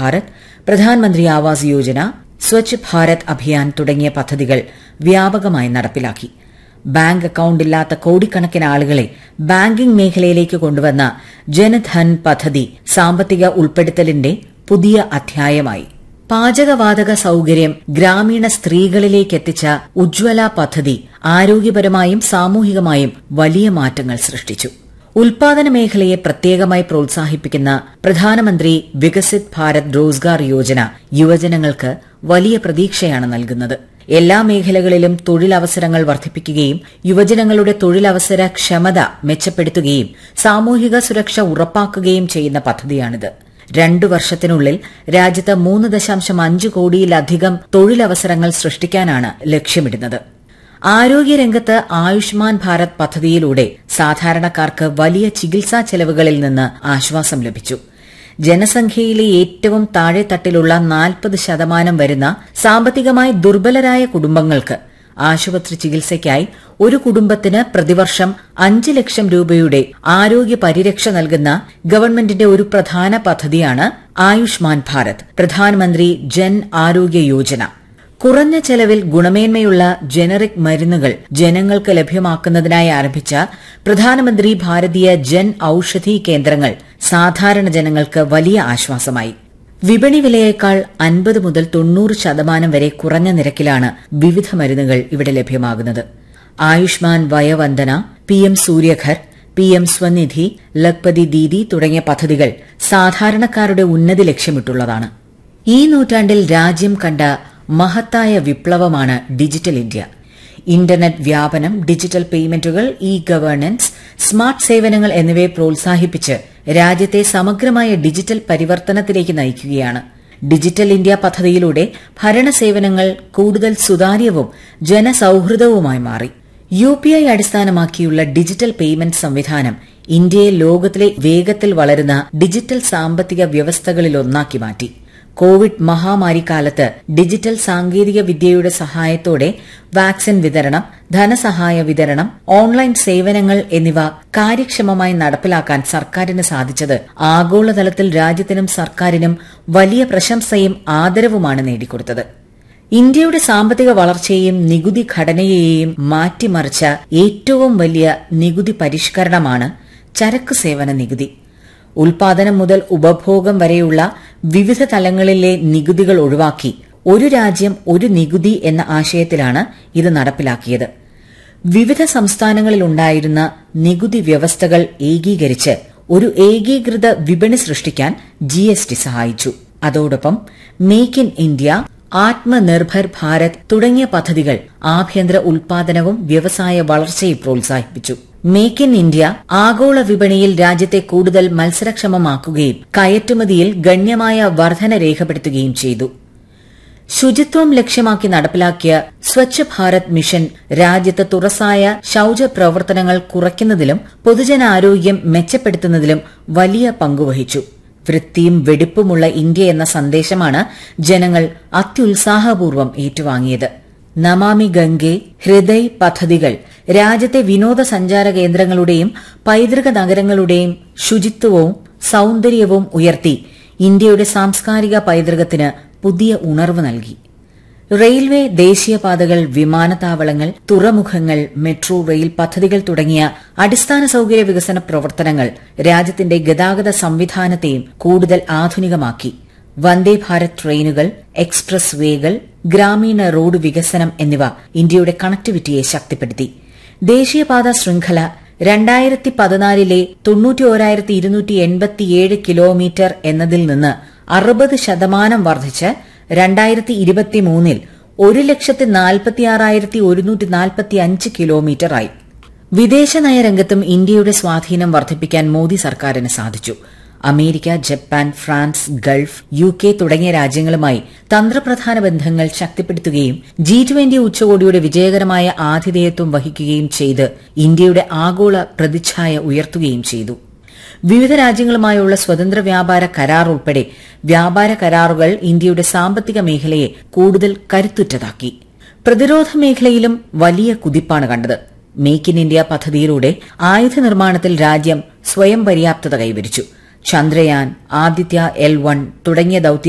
ഭാരത് പ്രധാനമന്ത്രി ആവാസ് യോജന സ്വച്ഛ് ഭാരത് അഭിയാൻ തുടങ്ങിയ പദ്ധതികൾ വ്യാപകമായി നടപ്പിലാക്കി ബാങ്ക് അക്കൌണ്ടില്ലാത്ത കോടിക്കണക്കിന് ആളുകളെ ബാങ്കിംഗ് മേഖലയിലേക്ക് കൊണ്ടുവന്ന ജനധൻ പദ്ധതി സാമ്പത്തിക ഉൾപ്പെടുത്തലിന്റെ പുതിയ അധ്യായമായി പാചകവാതക സൌകര്യം ഗ്രാമീണ സ്ത്രീകളിലേക്ക് എത്തിച്ച ഉജ്വല പദ്ധതി ആരോഗ്യപരമായും സാമൂഹികമായും വലിയ മാറ്റങ്ങൾ സൃഷ്ടിച്ചു ഉൽപാദന മേഖലയെ പ്രത്യേകമായി പ്രോത്സാഹിപ്പിക്കുന്ന പ്രധാനമന്ത്രി വികസിത് ഭാരത് റോസ്ഗാർ യോജന യുവജനങ്ങൾക്ക് വലിയ പ്രതീക്ഷയാണ് നൽകുന്നത് എല്ലാ മേഖലകളിലും തൊഴിലവസരങ്ങൾ വർദ്ധിപ്പിക്കുകയും യുവജനങ്ങളുടെ തൊഴിലവസര ക്ഷമത മെച്ചപ്പെടുത്തുകയും സാമൂഹിക സുരക്ഷ ഉറപ്പാക്കുകയും ചെയ്യുന്ന പദ്ധതിയാണിത് രണ്ടു വർഷത്തിനുള്ളിൽ രാജ്യത്ത് മൂന്ന് ദശാംശം അഞ്ച് കോടിയിലധികം തൊഴിലവസരങ്ങൾ സൃഷ്ടിക്കാനാണ് ലക്ഷ്യമിടുന്നത് ആരോഗ്യരംഗത്ത് ആയുഷ്മാൻ ഭാരത് പദ്ധതിയിലൂടെ സാധാരണക്കാർക്ക് വലിയ ചികിത്സാ ചെലവുകളിൽ നിന്ന് ആശ്വാസം ലഭിച്ചു ജനസംഖ്യയിലെ ഏറ്റവും താഴെത്തട്ടിലുള്ള നാൽപ്പത് ശതമാനം വരുന്ന സാമ്പത്തികമായി ദുർബലരായ കുടുംബങ്ങൾക്ക് ആശുപത്രി ചികിത്സയ്ക്കായി ഒരു കുടുംബത്തിന് പ്രതിവർഷം അഞ്ച് ലക്ഷം രൂപയുടെ ആരോഗ്യ പരിരക്ഷ നൽകുന്ന ഗവൺമെന്റിന്റെ ഒരു പ്രധാന പദ്ധതിയാണ് ആയുഷ്മാൻ ഭാരത് പ്രധാനമന്ത്രി ജൻ ആരോഗ്യ യോജന കുറഞ്ഞ ചെലവിൽ ഗുണമേന്മയുള്ള ജനറിക് മരുന്നുകൾ ജനങ്ങൾക്ക് ലഭ്യമാക്കുന്നതിനായി ആരംഭിച്ച പ്രധാനമന്ത്രി ഭാരതീയ ജൻ ഔഷധി കേന്ദ്രങ്ങൾ സാധാരണ ജനങ്ങൾക്ക് വലിയ ആശ്വാസമായി വിപണി വിലയേക്കാൾ അൻപത് മുതൽ തൊണ്ണൂറ് ശതമാനം വരെ കുറഞ്ഞ നിരക്കിലാണ് വിവിധ മരുന്നുകൾ ഇവിടെ ലഭ്യമാകുന്നത് Ayushman Vayavandana P M Suryaghar P M Svanidhi Lakhpati Didi തുടങ്ങിയ പദ്ധതികൾ സാധാരണക്കാരുടെ ഉന്നതി ലക്ഷ്യമിട്ടുള്ളതാണ് ഈ നൂറ്റാണ്ടിൽ രാജ്യം കണ്ട മഹത്തായ വിപ്ലവമാണ് ഡിജിറ്റൽ ഇന്ത്യ ഇന്റർനെറ്റ് വ്യാപനം ഡിജിറ്റൽ പേയ്മെന്റുകൾ ഇ ഗവേണൻസ് സ്മാർട്ട് സേവനങ്ങൾ എന്നിവയെ പ്രോത്സാഹിപ്പിച്ച് രാജ്യത്തെ സമഗ്രമായ ഡിജിറ്റൽ പരിവർത്തനത്തിലേക്ക് നയിക്കുകയാണ് ഡിജിറ്റൽ ഇന്ത്യ പദ്ധതിയിലൂടെ ഭരണസേവനങ്ങൾ കൂടുതൽ സുതാര്യവും ജനസൌഹൃദവുമായി മാറി യു പി ഐ അടിസ്ഥാനമാക്കിയുള്ള ഡിജിറ്റൽ പേയ്മെന്റ് സംവിധാനം ഇന്ത്യയെ ലോകത്തിലെ വേഗത്തിൽ വളരുന്ന ഡിജിറ്റൽ സാമ്പത്തിക വ്യവസ്ഥകളിലൊന്നാക്കി മാറ്റി കോവിഡ് മഹാമാരിക്കാലത്ത് ഡിജിറ്റൽ സാങ്കേതിക വിദ്യയുടെ സഹായത്തോടെ വാക്സിൻ വിതരണം ധനസഹായ വിതരണം ഓൺലൈൻ സേവനങ്ങൾ എന്നിവ കാര്യക്ഷമമായി നടപ്പിലാക്കാൻ സർക്കാരിന് സാധിച്ചത് ആഗോളതലത്തിൽ രാജ്യത്തിനും സർക്കാരിനും വലിയ പ്രശംസയും ആദരവുമാണ് നേടിക്കൊടുത്തത് ഇന്ത്യയുടെ സാമ്പത്തിക വളർച്ചയെയും നികുതി ഘടനയെയും മാറ്റിമറിച്ച ഏറ്റവും വലിയ നികുതി പരിഷ്കരണമാണ് ചരക്ക് സേവന നികുതി ഉൽപാദനം മുതൽ ഉപഭോഗം വരെയുള്ള വിവിധ തലങ്ങളിലെ നികുതികൾ ഒഴിവാക്കി ഒരു രാജ്യം ഒരു നികുതി എന്ന ആശയത്തിലാണ് ഇത് നടപ്പിലാക്കിയത് വിവിധ സംസ്ഥാനങ്ങളിലുണ്ടായിരുന്ന നികുതി വ്യവസ്ഥകൾ ഏകീകരിച്ച് ഒരു ഏകീകൃത വിപണി സൃഷ്ടിക്കാൻ ജി സഹായിച്ചു അതോടൊപ്പം make in India Atmanirbhar Bharat തുടങ്ങിയ പദ്ധതികൾ ആഭ്യന്തര ഉൽപാദനവും വ്യവസായ വളർച്ചയും പ്രോത്സാഹിപ്പിച്ചു മേക്ക് ഇൻ ഇന്ത്യ ആഗോള വിപണിയിൽ രാജ്യത്തെ കൂടുതൽ മത്സരക്ഷമമാക്കുകയും കയറ്റുമതിയിൽ ഗണ്യമായ വർധന രേഖപ്പെടുത്തുകയും ചെയ്തു ശുചിത്വം ലക്ഷ്യമാക്കി നടപ്പിലാക്കിയ സ്വച്ഛ് ഭാരത് മിഷൻ രാജ്യത്ത് തുറസായ ശൌച പ്രവർത്തനങ്ങൾ കുറയ്ക്കുന്നതിലും പൊതുജനാരോഗ്യം മെച്ചപ്പെടുത്തുന്നതിലും വലിയ പങ്കുവഹിച്ചു വൃത്തിയും വെടിപ്പുമുള്ള ഇന്ത്യ എന്ന സന്ദേശമാണ് ജനങ്ങൾ അത്യുത്സാഹപൂർവ്വം ഏറ്റുവാങ്ങിയത് നമാമി ഗംഗെ ഹൃദയ് പദ്ധതികൾ രാജ്യത്തെ വിനോദസഞ്ചാര കേന്ദ്രങ്ങളുടെയും പൈതൃക നഗരങ്ങളുടെയും ശുചിത്വവും സൌന്ദര്യവും ഉയർത്തി ഇന്ത്യയുടെ സാംസ്കാരിക പൈതൃകത്തിന് പുതിയ ഉണർവ് നൽകി റെയിൽവേ ദേശീയപാതകൾ വിമാനത്താവളങ്ങൾ തുറമുഖങ്ങൾ മെട്രോ റെയിൽ പദ്ധതികൾ തുടങ്ങിയ അടിസ്ഥാന സൌകര്യ വികസന പ്രവർത്തനങ്ങൾ രാജ്യത്തിന്റെ ഗതാഗത സംവിധാനത്തെയും കൂടുതൽ ആധുനികമാക്കി വന്ദേ ഭാരത് ട്രെയിനുകൾ എക്സ്പ്രസ് വേകൾ ഗ്രാമീണ റോഡ് വികസനം എന്നിവ ഇന്ത്യയുടെ കണക്ടിവിറ്റിയെ ശക്തിപ്പെടുത്തി ദേശീയപാത ശൃംഖല രണ്ടായിരത്തി പതിനാലിലെ തൊണ്ണൂറ്റിയോരായിരത്തി ഇരുന്നൂറ്റി എൺപത്തിയേഴ് കിലോമീറ്റർ എന്നതിൽ നിന്ന് അറുപത് ശതമാനം വർദ്ധിച്ച് രണ്ടായിരത്തി ഇരുപത്തിമൂന്നിൽ ഒരു ലക്ഷത്തി നാൽപ്പത്തിയാറായിരത്തി ഒരുന്നൂറ്റി നാൽപ്പത്തി അഞ്ച് കിലോമീറ്ററായി വിദേശ നയരംഗത്തും ഇന്ത്യയുടെ സ്വാധീനം വർദ്ധിപ്പിക്കാൻ മോദി സർക്കാരിന് സാധിച്ചു America Japan France Gulf U K തുടങ്ങിയ രാജ്യങ്ങളുമായി തന്ത്രപ്രധാന ബന്ധങ്ങൾ ശക്തിപ്പെടുത്തുകയും ജി ട്വന്റി ഉച്ചകോടിയുടെ വിജയകരമായ ആതിഥേയത്വം വഹിക്കുകയും ചെയ്ത് ഇന്ത്യയുടെ ആഗോള പ്രതിച്ഛായ ഉയർത്തുകയും ചെയ്തു വിവിധ രാജ്യങ്ങളുമായുള്ള സ്വതന്ത്ര വ്യാപാര കരാർ ഉൾപ്പെടെ വ്യാപാര കരാറുകൾ ഇന്ത്യയുടെ സാമ്പത്തിക മേഖലയെ കൂടുതൽ കരുത്തുറ്റതാക്കി പ്രതിരോധ മേഖലയിലും വലിയ കുതിപ്പാണ് കണ്ടത് മേക്ക് ഇൻ ഇന്ത്യ പദ്ധതിയിലൂടെ ആയുധ നിർമ്മാണത്തിൽ രാജ്യം സ്വയം പര്യാപ്തത കൈവരിച്ചു ചന്ദ്രയാൻ ആദിത്യ എൽ വൺ തുടങ്ങിയ ദൌത്യ